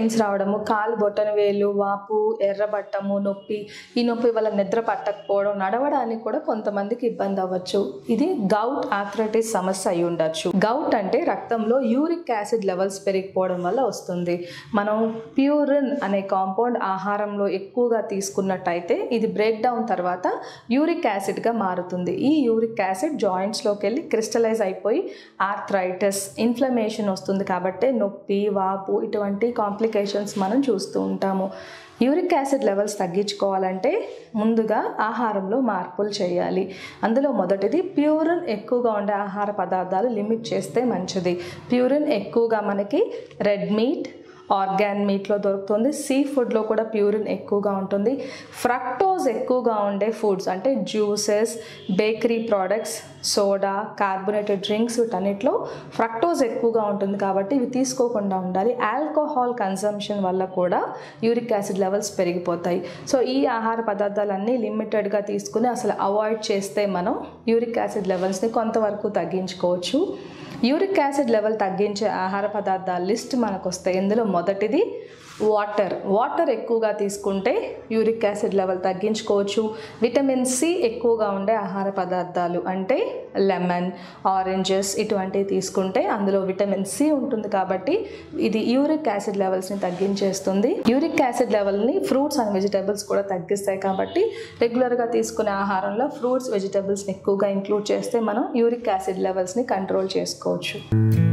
pains రావడము కాలు బొట్టన వేలు వాపు ఎర్రబట్టము నొప్పి ఈ నొప్పి వల్ల నిద్ర పట్టకపోవడం నడవడానికి కూడా కొంతమందికి ఇబ్బంది అవ్వచ్చు ఇది గౌట్ ఆథరైటిస్ సమస్య అయి ఉండొచ్చు గౌట్ అంటే రక్తంలో యూరిక్ యాసిడ్ లెవెల్స్ పెరిగిపోవడం వల్ల వస్తుంది మనం ప్యూరిన్ అనే కాంపౌండ్ ఆహారంలో ఎక్కువగా తీసుకున్నట్టయితే ఇది బ్రేక్ డౌన్ తర్వాత యూరిక్ యాసిడ్గా మారుతుంది ఈ యూరిక్ యాసిడ్ జాయింట్స్లోకి వెళ్ళి క్రిస్టలైజ్ అయిపోయి ఆర్థరైటిస్ ఇన్ఫ్లమేషన్ వస్తుంది కాబట్టి నొప్పి వాపు ఇటువంటి కాంప్లికేషన్స్ మనం చూస్తూ ఉంటాము యూరిక్ యాసిడ్ లెవెల్స్ తగ్గించుకోవాలంటే ముందుగా ఆహారంలో మార్పులు చేయాలి అందులో మొదటిది ప్యూరిన్ ఎక్కువగా ఉండే ఆహార పదార్థాలు లిమిట్ చేస్తే మంచిది ప్యూరిన్ ఎక్కువగా మనకి రెడ్ మీట్ ఆర్గాన్ మీట్లో దొరుకుతుంది సీ ఫుడ్లో కూడా ప్యూరిన్ ఎక్కువగా ఉంటుంది ఫ్రక్టోజ్ ఎక్కువగా ఉండే ఫుడ్స్ అంటే juices bakery products soda carbonated drinks వీటన్నిటిలో ఫ్రక్టోజ్ ఎక్కువగా ఉంటుంది కాబట్టి ఇవి తీసుకోకుండా ఉండాలి ఆల్కహాల్ కన్సంప్షన్ వల్ల కూడా యూరిక్ యాసిడ్ లెవెల్స్ పెరిగిపోతాయి సో ఈ ఆహార పదార్థాలన్నీ లిమిటెడ్గా తీసుకుని అసలు అవాయిడ్ చేస్తే మనం యూరిక్ యాసిడ్ లెవెల్స్ని కొంతవరకు తగ్గించుకోవచ్చు యూరిక్ యాసిడ్ లెవెల్ తగ్గించే ఆహార పదార్థాల లిస్ట్ మనకు వస్తాయి ఇందులో మొదటిది వాటర్ వాటర్ ఎక్కువగా తీసుకుంటే యూరిక్ యాసిడ్ లెవెల్ తగ్గించుకోవచ్చు విటమిన్ సి ఎక్కువగా ఉండే ఆహార పదార్థాలు అంటే లెమన్ ఆరెంజెస్ ఇటువంటివి తీసుకుంటే అందులో విటమిన్ సి ఉంటుంది కాబట్టి ఇది యూరిక్ యాసిడ్ లెవెల్స్ని తగ్గించేస్తుంది యూరిక్ యాసిడ్ లెవెల్ని ఫ్రూట్స్ అండ్ వెజిటబుల్స్ కూడా తగ్గిస్తాయి కాబట్టి రెగ్యులర్గా తీసుకునే ఆహారంలో ఫ్రూట్స్ వెజిటబుల్స్ని ఎక్కువగా ఇంక్లూడ్ చేస్తే మనం యూరిక్ యాసిడ్ లెవెల్స్ని కంట్రోల్ చేసుకోవచ్చు